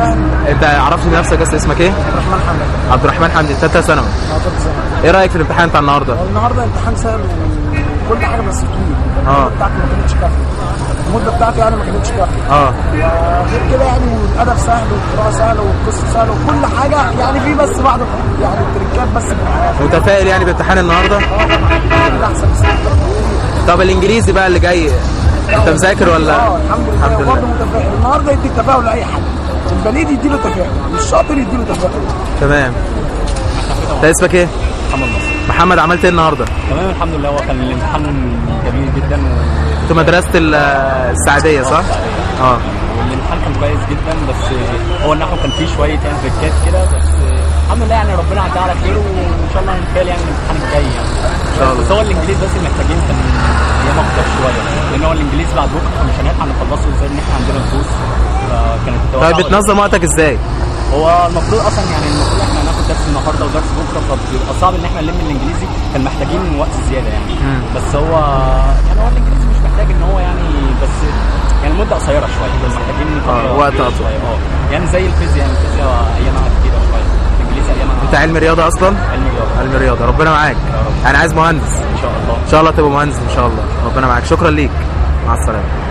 سهل انت عرفت نفسك بس اسمك ايه عبد الرحمن حمد عبد الرحمن حمدي ثالثه ثانوي ثالث سنه ايه رايك في الامتحان بتاع النهارده النهارده امتحان سهل وكل حاجه بس طويل اه. المده بتاعتي ما كانتش كافيه المده بتاعتي يعني ما كانتش كافيه اه وغير كده يعني الادب سهل والقراءه سهله والقصه سهله وكل حاجه يعني في بس بعض يعني التريكات بس في الحياه متفائل يعني بامتحان النهارده كده احسن بس طب الانجليزي بقى اللي جاي انت مذاكر ولا اه الحمد لله الحمد برضه لله متفائل النهارده يدي تفاؤل لاي حد البليد يديله تفاؤل الشاطر يديله تفاؤل تمام انت اسمك ايه محمد نصر محمد عملت ايه النهارده تمام الحمد لله هو كان الامتحان جميل جدا و... في مدرسه ال- السعديه صح اه والامتحان كان كويس جدا بس هو النحو كان فيه شويه يعني تريكات كده بس الحمد لله يعني ربنا عدى على خير وان شاء الله نتفائل يعني الامتحان الجاي يعني ان شاء الله. بس هو الانجليزي بس اللي محتاجين كان ايام اكتر شويه لان هو الانجليزي بعد بكره فمش هنلحق نخلصه ازاي ان احنا عندنا دروس فكانت هتبقى طيب صعبة بتنظم وقتك ازاي هو المفروض اصلا يعني المفروض احنا هناخد درس النهارده ودرس بكره فبيبقى صعب ان احنا نلم الانجليزي كان محتاجين وقت زياده يعني مم. بس هو يعني هو الانجليزي مش محتاج ان هو يعني بس يعني المده قصيره شويه بس محتاجين فترة آه، وقت كبيرة أطول. شويه اه يعني زي الفيزياء يعني الفيزياء ايامها كتيره شويه الانجليزي ايامها انت علم رياضه اصلا علم رياضه علم رياضه ربنا معاك انا عايز مهندس ان شاء الله ان شاء الله تبقى مهندس ان شاء الله ربنا معاك شكرا ليك مع السلامه